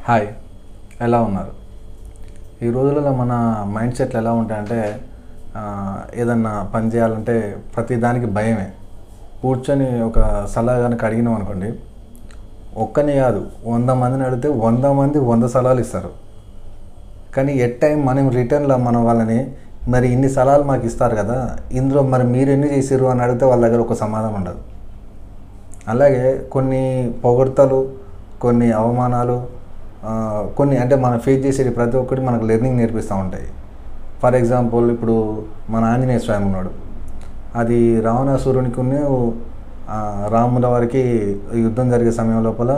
hi ఎలా ఉన్నారు ఈ రోజులలో మన మైండ్ సెట్లు ఎలా ఉంటాయంటే ఆ, ఏదన్నా పని చేయాలంటే ప్రతి దానికి భయమే కూర్చొని ఒక సలహా కనుక అడిగినాం అనుకోండి ఒక్కని కాదు వంద మందిని అడిగితే వంద మంది వంద సలహాలు ఇస్తారు కానీ ఎట్ టైం మనం రిటర్న్లో మనం వాళ్ళని మరి ఇన్ని సలహాలు మాకు ఇస్తారు కదా ఇందులో మరి మీరు ఎన్ని చేసారు అని అడిగితే వాళ్ళ దగ్గర ఒక సమాధానం ఉండదు అలాగే కొన్ని పొగడ్తలు కొన్ని అవమానాలు ఆ, కొన్ని అంటే మనం ఫేస్ చేసేది ప్రతి ఒక్కటి మనకు లెర్నింగ్ నేర్పిస్తూ ఉంటాయి ఫర్ ఎగ్జాంపుల్ ఇప్పుడు మన ఆంజనేయ స్వామి ఉన్నాడు అది రావణాసురునికి రాముల వారికి యుద్ధం జరిగే సమయం లోపల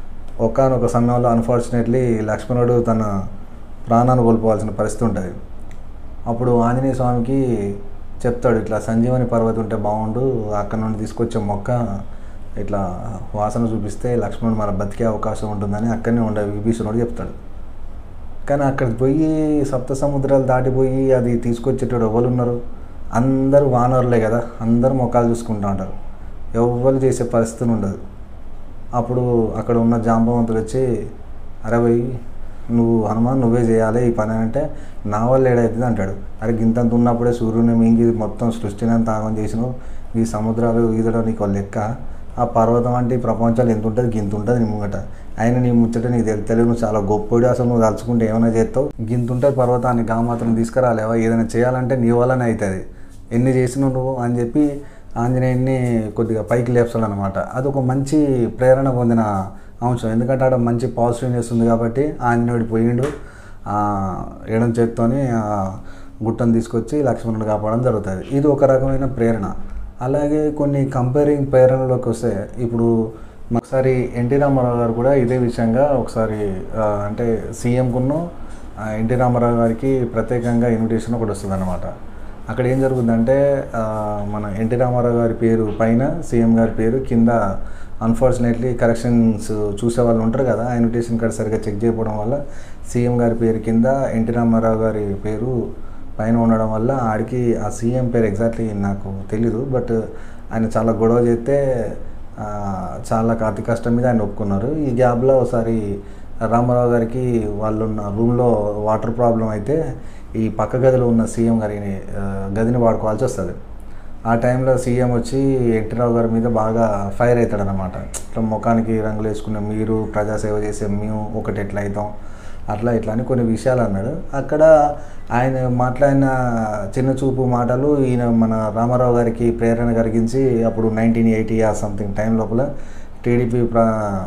ఒకానొక సమయంలో అన్ఫార్చునేట్లీ లక్ష్మణుడు తన ప్రాణాన్ని కోల్పోవాల్సిన పరిస్థితి ఉంటుంది అప్పుడు ఆంజనేయ స్వామికి చెప్తాడు ఇట్లా సంజీవని పర్వతం ఉంటే బాగుండు అక్కడ నుండి తీసుకొచ్చే మొక్క ఇట్లా వాసన చూపిస్తే లక్ష్మణుడు మన బతికే అవకాశం ఉంటుందని అక్కడనే ఉండే విభీషణుడు చెప్తాడు కానీ అక్కడికి పోయి సప్త సముద్రాలు దాటిపోయి అది తీసుకొచ్చేటోడు ఎవరు ఉన్నారు అందరూ వానరులే కదా అందరూ మొక్కలు చూసుకుంటూ ఉంటారు ఎవరు చేసే పరిస్థితి ఉండదు అప్పుడు అక్కడ ఉన్న జాంబవంతుడు వచ్చి అరే భయ్ నువ్వు హనుమాన్ నువ్వే చేయాలి ఈ పని అంటే నా వల్ల ఏడవుతుంది అంటాడు అరే గింతంత ఉన్నప్పుడే సూర్యుని మింగి మొత్తం సృష్టిని అంత ఆగం చేసినావు ఈ సముద్రాలు ఈదడం నీకు ఒక లెక్క ఆ పర్వతం అంటే ఈ ప్రపంచాలు ఎంత ఉంటుంది గింత ఉంటుంది నీ ముంగట ఆయన నీ ముచ్చట నీకు తెలి తెలియదు నువ్వు చాలా గొప్పడు అసలు నువ్వు తలుచుకుంటే ఏమైనా చేస్తావు గింత ఉంటుంది పర్వతాన్ని గా మాత్రం తీసుకురాలేవా ఏదైనా చేయాలంటే నీ వల్లనే అవుతుంది ఎన్ని చేసినావు నువ్వు అని చెప్పి ఆంజనేయుడిని కొద్దిగా పైకి లేపుతాడు అనమాట అది ఒక మంచి ప్రేరణ పొందిన అంశం ఎందుకంటే ఆడ మంచి పాజిటివ్నెస్ ఉంది కాబట్టి ఆంజనేయుడు పోయిండు ఆ ఎడం చేత్తోని ఆ గుట్టను తీసుకొచ్చి లక్ష్మణుడు కాపాడడం జరుగుతుంది ఇది ఒక రకమైన ప్రేరణ అలాగే కొన్ని కంపేరింగ్ ప్రేరణలోకి వస్తే ఇప్పుడు ఒకసారి ఎన్టీ రామారావు గారు కూడా ఇదే విషయంగా ఒకసారి ఆ, అంటే సీఎంకును ఎన్టీ రామారావు గారికి ప్రత్యేకంగా ఇన్విటేషన్ ఒకటి వస్తుంది అనమాట అక్కడ ఏం జరుగుతుందంటే ఆ, మన ఎన్టీ రామారావు గారి పేరు పైన సీఎం గారి పేరు కింద అన్ఫార్చునేట్లీ కరెక్షన్స్ చూసే వాళ్ళు ఉంటారు కదా ఆ ఇన్విటేషన్ కార్డ్ సరిగ్గా చెక్ చేయకపోవడం వల్ల సీఎం గారి పేరు కింద ఎన్టీ రామారావు గారి పేరు పైన ఉండడం వల్ల ఆడికి ఆ సీఎం పేరు ఎగ్జాక్ట్లీ నాకు తెలీదు బట్ ఆయన చాలా గొడవ చేస్తే ఆ, చాలా అతి కష్టం మీద ఆయన ఒప్పుకున్నారు ఈ గ్యాప్లో ఒకసారి రామారావు గారికి వాళ్ళు ఉన్న రూమ్లో వాటర్ ప్రాబ్లం అయితే ఈ పక్క గదిలో ఉన్న సీఎం గారిని ఆ, గదిని వాడుకోవాల్సి వస్తుంది ఆ టైంలో సీఎం వచ్చి ఎన్టీ రావు గారి మీద బాగా ఫైర్ అవుతాడనమాట ఇట్లా ముఖానికి రంగులు వేసుకున్న మీరు ప్రజాసేవ చేసే మేము ఒకటి ఎట్లా అవుతాం అట్లా ఇట్లా అని కొన్ని విషయాలు అన్నాడు అక్కడ ఆయన మాట్లాడిన చిన్న చూపు మాటలు ఈయన మన రామారావు గారికి ప్రేరణ కలిగించి అప్పుడు nineteen eighty ah something time లోపల టీడీపీ ప్రా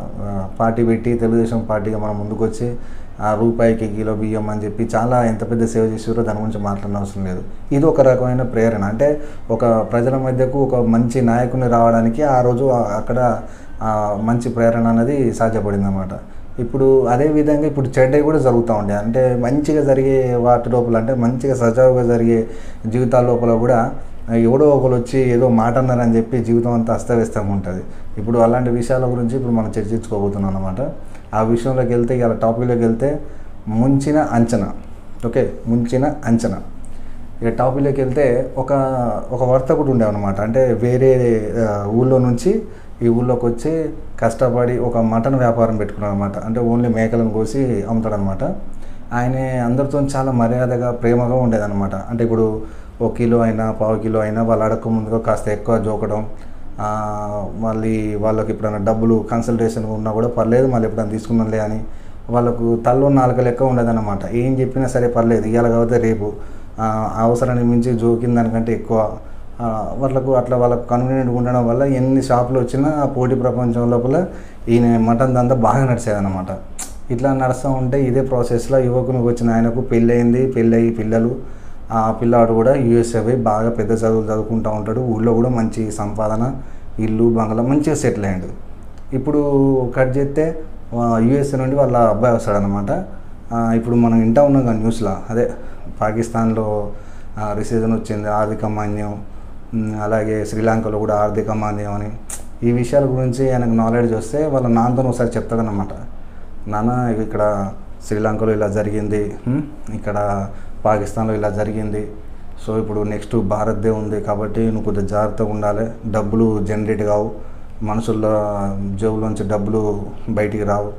పార్టీ పెట్టి తెలుగుదేశం పార్టీగా మనం ముందుకు వచ్చి ఆ రూపాయికి కిలో బియ్యం అని చెప్పి చాలా ఎంత పెద్ద సేవ చేసారో దాని గురించి మాట్లాడిన అవసరం లేదు ఇది ఒక రకమైన ప్రేరణ అంటే ఒక ప్రజల మధ్యకు ఒక మంచి నాయకుని రావడానికి ఆ రోజు ఆ- అక్కడ ఆ మంచి ప్రేరణ అనేది సాధ్యపడింది అనమాట ఇప్పుడు అదే విధంగా ఇప్పుడు చెడ్డవి కూడా జరుగుతూ ఉండే అంటే మంచిగా జరిగే వాటి లోపల అంటే మంచిగా సజావుగా జరిగే జీవితాల లోపల కూడా ఎవడో ఒకరు వచ్చి ఏదో మాట అన్నారని చెప్పి జీవితం అంతా అస్తవ్యస్తంగా ఉంటుంది ఇప్పుడు అలాంటి విషయాల గురించి ఇప్పుడు మనం చర్చించుకోబోతున్నాం అనమాట ఆ విషయంలోకి వెళ్తే ఇలా టాపిక్లోకి వెళ్తే ముంచిన అంచనా ఓకే ముంచిన అంచనా ఇక టాపిక్లోకి వెళ్తే ఒక ఒక వర్తకుడు ఉండేవన్నమాట అంటే వేరే ఆ, ఊళ్ళో నుంచి ఈ ఊళ్ళోకి వచ్చి కష్టపడి ఒక మటన్ వ్యాపారం పెట్టుకున్నాడు అనమాట అంటే ఓన్లీ మేకలను కోసి అమ్ముతాడనమాట ఆయన అందరితో చాలా మర్యాదగా ప్రేమగా ఉండేదన్నమాట అంటే ఇప్పుడు ఒక కిలో అయినా పావు కిలో అయినా వాళ్ళు అడగక ముందుగా కాస్త ఎక్కువ జోకడం ఆ, మళ్ళీ వాళ్ళకి ఎప్పుడైనా డబ్బులు కన్సల్టేషన్ ఉన్నా కూడా పర్లేదు మళ్ళీ ఎప్పుడైనా తీసుకున్నాంలే అని వాళ్ళకు తల్లో నాలుక లెక్క ఉండదన్నమాట ఏం చెప్పినా సరే పర్లేదు ఇవాళ కాకపోతే రేపు ఆ, అవసరానికి మించి జోకిన దానికంటే ఎక్కువ ఆ, వాళ్ళకు అట్లా వాళ్ళకు కన్వీనియంట్గా ఉండడం వల్ల ఎన్ని షాపులు వచ్చినా ఆ పోటీ ప్రపంచం లోపల ఈయన మటన్ దంతా బాగా నడిచేదన్నమాట ఇట్లా నడుస్తూ ఉంటే ఇదే ప్రాసెస్లో యువకునికి వచ్చిన ఆయనకు పెళ్ళయింది పెళ్ళయి పిల్లలు ఆ పిల్లాడు కూడా యూఎస్ఏ పోయి బాగా పెద్ద చదువులు చదువుకుంటూ ఉంటాడు ఊళ్ళో కూడా మంచి సంపాదన ఇల్లు బంగ్లా మంచిగా సెటిల్ అయ్యాడు ఇప్పుడు కట్ చేస్తే యూఎస్ఏ నుండి వాళ్ళ అబ్బాయి వస్తాడనమాట ఇప్పుడు మనం వింటా ఉన్నాం కదా న్యూస్లో అదే పాకిస్తాన్లో రిసీజన్ వచ్చింది ఆర్థిక మాన్యం ఉమ్, అలాగే శ్రీలంకలో కూడా ఆర్థిక మాంద్యం అని ఈ విషయాల గురించి ఆయనకు నాలెడ్జ్ వస్తే వాళ్ళ నాన్నతో ఒకసారి చెప్తాడనమాట నాన్న ఇక్కడ శ్రీలంకలో ఇలా జరిగింది ఉమ్, ఇక్కడ పాకిస్తాన్లో ఇలా జరిగింది సో ఇప్పుడు నెక్స్ట్ భారత్దే ఉంది కాబట్టి నువ్వు కొద్దిగా జాగ్రత్తగా ఉండాలి డబ్బులు జనరేట్ కావు మనుషుల జేబులోంచి డబ్బులు బయటికి రావు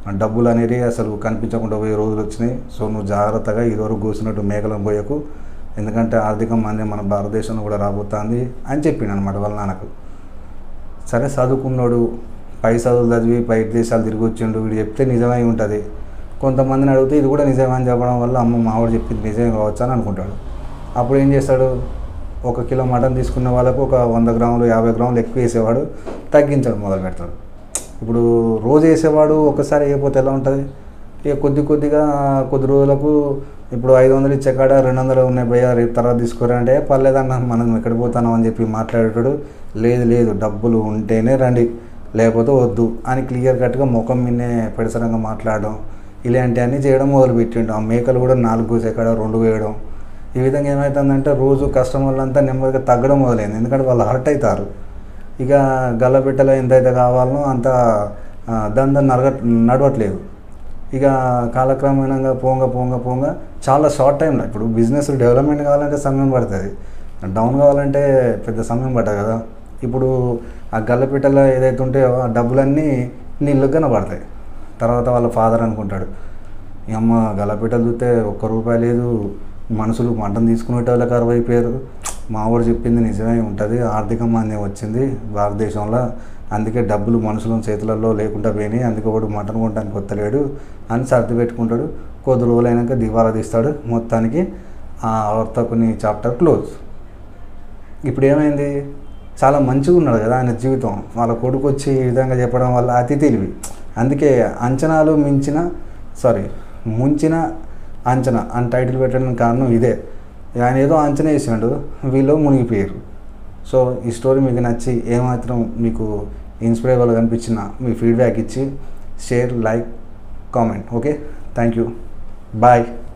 ఆ డబ్బులు అనేవి అసలు కనిపించకుండా పోయే రోజులు వచ్చినాయి సో నువ్వు జాగ్రత్తగా ఇదివరకు కూర్చున్నట్టు మేకలను పోయకు ఎందుకంటే ఆర్థిక మాంద్యం మన భారతదేశంలో కూడా రాబోతుంది అని చెప్పిండు అనమాట వాళ్ళ నాన్నకు సరే చదువుకున్నాడు పై చదువులు చదివి పై దేశాలు తిరిగి వచ్చిండు వీడు చెప్తే నిజమై ఉంటుంది కొంతమందిని అడిగితే ఇది కూడా నిజమే అని చెప్పడం వల్ల అమ్మ మావాడు చెప్పింది నిజమే కావచ్చు అని అనుకుంటాడు అప్పుడు ఏం చేస్తాడు ఒక కిలో మటన్ తీసుకున్న వాళ్ళకు ఒక వంద గ్రాములు యాభై గ్రాములు ఎక్కువ వేసేవాడు తగ్గించడం మొదలు పెడతాడు ఇప్పుడు రోజు వేసేవాడు ఒకసారి వేయకపోతే ఎలా ఉంటుంది ఇక కొద్ది కొద్దిగా కొద్ది రోజులకు ఇప్పుడు ఐదు వందలు ఇచ్చే కాడ రెండు వందలు ఉన్నాయి భయ్యా రేపు తర్వాత తీసుకోరా అంటే పర్లేదన్న మనం ఎక్కడ పోతాం అని చెప్పి మాట్లాడేటాడు లేదు లేదు డబ్బులు ఉంటేనే రండి లేకపోతే వద్దు అని క్లియర్ కట్గా ముఖం మిన్నే పెడసరంగా మాట్లాడడం ఇలాంటివన్నీ చేయడం మొదలుపెట్టిండు ఆ మేకలు కూడా నాలుగు కోసే కాడ రెండు వేయడం ఈ విధంగా ఏమవుతుందంటే రోజు కస్టమర్లంతా నెమ్మదిగా తగ్గడం మొదలైంది ఎందుకంటే వాళ్ళు హర్ట్ అవుతారు ఇక గల్లబిట్టలో ఎంతైతే కావాలనో అంత ఆ, దంద నడగ నడవట్లేదు ఇక కాలక్రమేణంగా పోంగ పోంగ పోంగ చాలా షార్ట్ టైంలో ఇప్పుడు బిజినెస్ డెవలప్మెంట్ కావాలంటే సమయం పడుతుంది డౌన్ కావాలంటే పెద్ద సమయం పట్టదు కదా ఇప్పుడు ఆ గల్లపిట్టలో ఏదైతే ఉంటాయో ఆ డబ్బులన్నీ నీళ్ళు కనబడతాయి తర్వాత వాళ్ళ ఫాదర్ అనుకుంటాడు ఈ అమ్మ గల్లపిట్టలు చూస్తే ఒక్క రూపాయి లేదు మనుషులు మటన్ తీసుకునే వాళ్ళకి అరవైపోయారు మా వాడు చెప్పింది నిజమే ఉంటుంది ఆర్థిక మాంద్యం వచ్చింది భారతదేశంలో అందుకే డబ్బులు మనుషుల చేతులలో లేకుండా పోయినాయి అందుకే వాడు మటన్ కొనడానికి కొత్తలేడు అని సర్ది పెట్టుకుంటాడు కొద్ది రోజులైనాక దివాలా తీస్తాడు మొత్తానికి ఆ వర్తకుని చాప్టర్ క్లోజ్ ఇప్పుడు ఏమైంది చాలా మంచిగా ఉన్నాడు కదా ఆయన జీవితం వాళ్ళ కొడుకు వచ్చి ఈ విధంగా చెప్పడం వల్ల అతి తెలివి అందుకే అంచనాలు మించిన సారీ ముంచిన అంచనా అని టైటిల్ పెట్టడానికి కారణం ఇదే ఆయన ఏదో అంచనా వేసినాడు వీళ్ళు మునిగిపోయారు సో ఈ స్టోరీ మీకు నచ్చి ఏమాత్రం మీకు ఇన్స్పైరబుల్ కనిపించిన మీ ఫీడ్బ్యాక్ ఇచ్చి share like comment okay thank you bye